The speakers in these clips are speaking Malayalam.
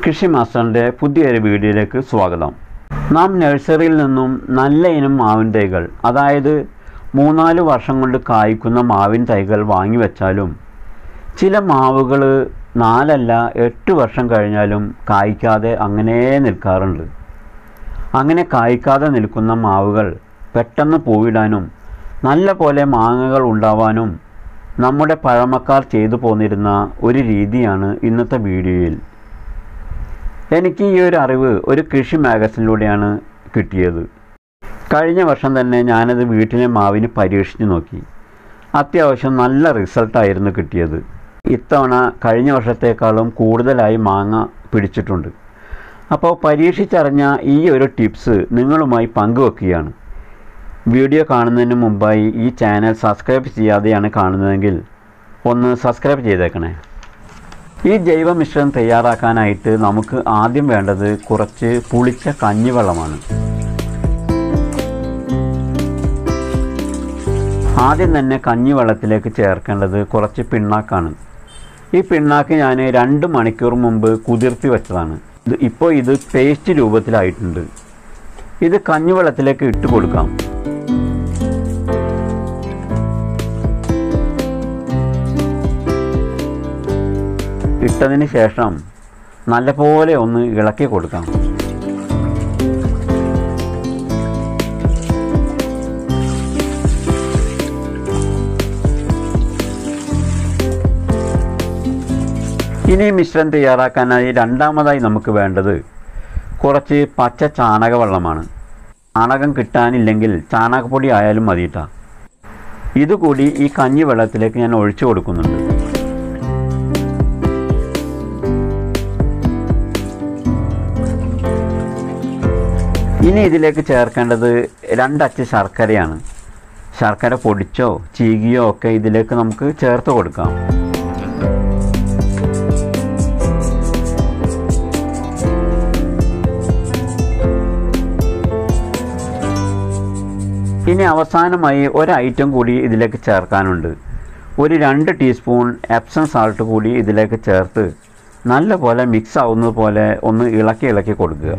കൃഷി മാസ്റ്ററിൻ്റെ പുതിയൊരു വീഡിയോയിലേക്ക് സ്വാഗതം നാം നഴ്സറിയിൽ നിന്നും നല്ല ഇനം മാവിൻ തൈകൾ അതായത് മൂന്നാല് വർഷം കൊണ്ട് കായ്ക്കുന്ന മാവിൻ തൈകൾ വാങ്ങി വെച്ചാലും ചില മാവുകൾ നാലല്ല എട്ട് വർഷം കഴിഞ്ഞാലും കായ്ക്കാതെ അങ്ങനെ നിൽക്കാറുണ്ട് അങ്ങനെ കായ്ക്കാതെ നിൽക്കുന്ന മാവുകൾ പെട്ടെന്ന് പൂവിടാനും നല്ല പോലെ മാങ്ങകൾ ഉണ്ടാവാനും നമ്മുടെ പഴമക്കാർ ചെയ്തു പോന്നിരുന്ന ഒരു രീതിയാണ് ഇന്നത്തെ വീഡിയോയിൽ എനിക്ക് ഈ ഒരു അറിവ് ഒരു കൃഷി മാഗസിനിലൂടെയാണ് കിട്ടിയത് കഴിഞ്ഞ വർഷം തന്നെ ഞാനത് വീട്ടിലെ മാവിന് പരീക്ഷിച്ച് നോക്കി അത്യാവശ്യം നല്ല റിസൾട്ടായിരുന്നു കിട്ടിയത് ഇത്തവണ കഴിഞ്ഞ വർഷത്തേക്കാളും കൂടുതലായി മാങ്ങ പിടിച്ചിട്ടുണ്ട് അപ്പോൾ പരീക്ഷിച്ചറിഞ്ഞ ഈ ഒരു ടിപ്സ് നിങ്ങളുമായി പങ്കുവെക്കുകയാണ് വീഡിയോ കാണുന്നതിന് മുമ്പായി ഈ ചാനൽ സബ്സ്ക്രൈബ് ചെയ്യാതെയാണ് കാണുന്നതെങ്കിൽ ഒന്ന് സബ്സ്ക്രൈബ് ചെയ്തേക്കണേ ഈ ജൈവ മിശ്രിതം തയ്യാറാക്കാനായിട്ട് നമുക്ക് ആദ്യം വേണ്ടത് കുറച്ച് പുളിച്ച കഞ്ഞിവെള്ളമാണ് ആദ്യം തന്നെ കഞ്ഞിവെള്ളത്തിലേക്ക് ചേർക്കേണ്ടത് കുറച്ച് പിണ്ണാക്കാണ് ഈ പിണ്ണാക്ക് ഞാൻ രണ്ട് മണിക്കൂർ മുമ്പ് കുതിർത്തി വെച്ചതാണ് ഇത് ഇപ്പോൾ ഇത് പേസ്റ്റ് രൂപത്തിലായിട്ടുണ്ട് ഇത് കഞ്ഞിവെള്ളത്തിലേക്ക് ഇട്ട് കൊടുക്കാം ഇട്ടതിന് ശേഷം നല്ലപോലെ ഒന്ന് ഇളക്കി കൊടുക്കാം ഇനി മിശ്രം തയ്യാറാക്കാനായി രണ്ടാമതായി നമുക്ക് വേണ്ടത് കുറച്ച് പച്ച ചാണകവെള്ളമാണ് ചാണകം കിട്ടാനില്ലെങ്കിൽ ചാണകപ്പൊടി ആയാലും മതിയിട്ടാ ഇതുകൂടി ഈ കഞ്ഞി വെള്ളത്തിലേക്ക് ഞാൻ ഒഴിച്ചു കൊടുക്കുന്നുണ്ട് ഇനി ഇതിലേക്ക് ചേർക്കേണ്ടത് രണ്ടച്ച് ശർക്കരയാണ് ശർക്കര പൊടിച്ചോ ചീകിയോ ഒക്കെ ഇതിലേക്ക് നമുക്ക് ചേർത്ത് കൊടുക്കാം ഇനി അവസാനമായി ഒരു ഐറ്റം കൂടി ഇതിലേക്ക് ചേർക്കാനുണ്ട് ഒരു രണ്ട് ടീസ്പൂൺ എപ്സം സാൾട്ട് കൂടി ഇതിലേക്ക് ചേർത്ത് നല്ല പോലെ മിക്സ് ആവുന്നത് പോലെ ഒന്ന് ഇളക്കി ഇളക്കി കൊടുക്കുക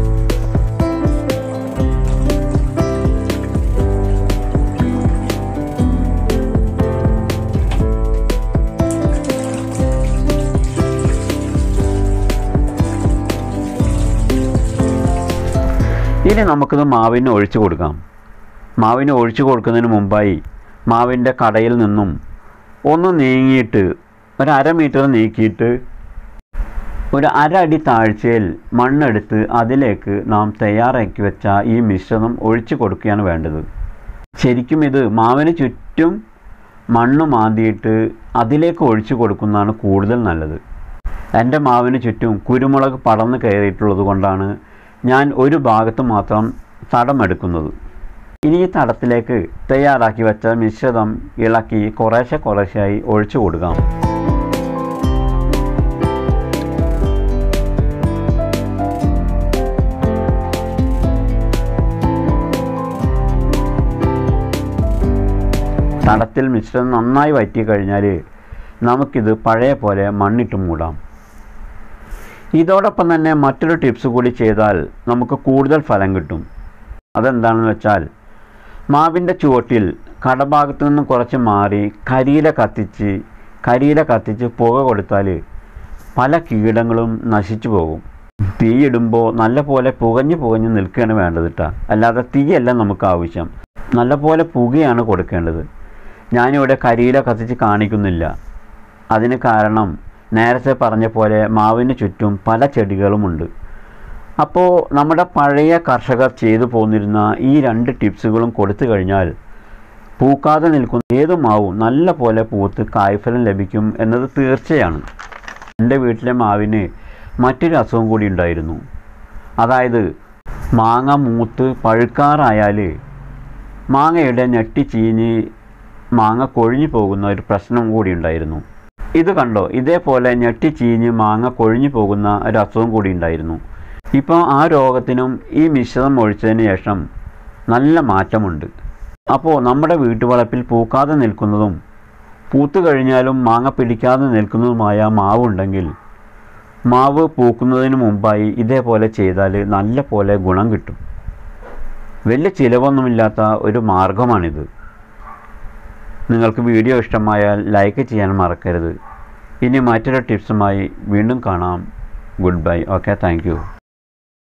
ഇനി നമുക്കിത് മാവിന് ഒഴിച്ചു കൊടുക്കാം മാവിന് ഒഴിച്ചു കൊടുക്കുന്നതിന് മുമ്പായി മാവിൻ്റെ കടയിൽ നിന്നും ഒന്ന് നീങ്ങിയിട്ട് ഒരു അര മീറ്റർ നീക്കിയിട്ട് ഒരു അര അടി താഴ്ചയിൽ മണ്ണെടുത്ത് അതിലേക്ക് നാം തയ്യാറാക്കി വെച്ച ഈ മിശ്രിതം ഒഴിച്ചു കൊടുക്കുകയാണ് വേണ്ടത് ശരിക്കും ഇത് മാവിന് ചുറ്റും മണ്ണ് മാന്തിയിട്ട് അതിലേക്ക് ഒഴിച്ചു കൊടുക്കുന്നതാണ് കൂടുതൽ നല്ലത് എൻ്റെ മാവിന് ചുറ്റും കുരുമുളക് പടർന്ന് കയറിയിട്ടുള്ളത് കൊണ്ടാണ് ഞാൻ ഒരു ഭാഗത്ത് മാത്രം തടമെടുക്കുന്നത് ഇനി ഈ തടത്തിലേക്ക് തയ്യാറാക്കി വെച്ച മിശ്രിതം ഇളക്കി കുറേശ്ശെ കുറേശ്ശെയായി ഒഴിച്ചു കൊടുക്കാം തടത്തിൽ മിശ്രിതം നന്നായി വറ്റി കഴിഞ്ഞാൽ നമുക്കിത് പഴയ പോലെ മണ്ണിട്ട് മൂടാം ഇതോടൊപ്പം തന്നെ മറ്റൊരു ടിപ്സ് കൂടി ചെയ്താൽ നമുക്ക് കൂടുതൽ ഫലം കിട്ടും അതെന്താണെന്ന് വെച്ചാൽ മാവിൻ്റെ ചുവട്ടിൽ കടഭാഗത്തു നിന്നും കുറച്ച് മാറി കരിയില കത്തിച്ച് കരിയില കത്തിച്ച് പുക കൊടുത്താൽ പല കീടങ്ങളും നശിച്ചു പോകും തീയിടുമ്പോൾ നല്ല പോലെ പുകഞ്ഞ് പുകഞ്ഞ് നിൽക്കുകയാണ് വേണ്ടത് കേട്ടോ അല്ലാതെ തീയല്ല നമുക്ക് ആവശ്യം നല്ല പോലെ പുകയാണ് കൊടുക്കേണ്ടത് ഞാനിവിടെ കരിയില കത്തിച്ച് കാണിക്കുന്നില്ല അതിന് കാരണം നേരത്തെ പറഞ്ഞ പോലെ മാവിന് ചുറ്റും പല ചെടികളുമുണ്ട് അപ്പോൾ നമ്മുടെ പഴയ കർഷകർ ചെയ്തു പോന്നിരുന്ന ഈ രണ്ട് ടിപ്സുകളും കൊടുത്തു കഴിഞ്ഞാൽ പൂക്കാതെ നിൽക്കുന്ന ഏത് മാവും നല്ല പോലെ പൂത്ത് കായ്ഫലം ലഭിക്കും എന്നത് തീർച്ചയാണ് എൻ്റെ വീട്ടിലെ മാവിന് മറ്റൊരു അസുഖം കൂടി ഉണ്ടായിരുന്നു അതായത് മാങ്ങ മൂത്ത് പഴുക്കാറായാൽ മാങ്ങയുടെ ഞെട്ടി ചീഞ്ഞ് മാങ്ങ കൊഴിഞ്ഞു പോകുന്ന ഒരു പ്രശ്നം കൂടി ഉണ്ടായിരുന്നു ഇത് കണ്ടോ ഇതേപോലെ ഞെട്ടി ചീഞ്ഞ് മാങ്ങ കൊഴിഞ്ഞു പോകുന്ന ഒരു അസുഖം കൂടി ഉണ്ടായിരുന്നു ഇപ്പോൾ ആ രോഗത്തിനും ഈ മിശ്രിതം ഒഴിച്ചതിന് ശേഷം നല്ല മാറ്റമുണ്ട് അപ്പോൾ നമ്മുടെ വീട്ടുവളപ്പിൽ പൂക്കാതെ നിൽക്കുന്നതും പൂത്തു കഴിഞ്ഞാലും മാങ്ങ പിടിക്കാതെ നിൽക്കുന്നതുമായ മാവുണ്ടെങ്കിൽ മാവ് പൂക്കുന്നതിന് മുമ്പായി ഇതേപോലെ ചെയ്താൽ നല്ല പോലെ ഗുണം കിട്ടും വലിയ ചിലവൊന്നുമില്ലാത്ത ഒരു മാർഗമാണിത് നിങ്ങൾക്ക് വീഡിയോ ഇഷ്ടമായാൽ ലൈക്ക് ചെയ്യാൻ മറക്കരുത് ഇനി മറ്റൊരു ടിപ്സുമായി വീണ്ടും കാണാം ഗുഡ് ബൈ ഓക്കെ താങ്ക്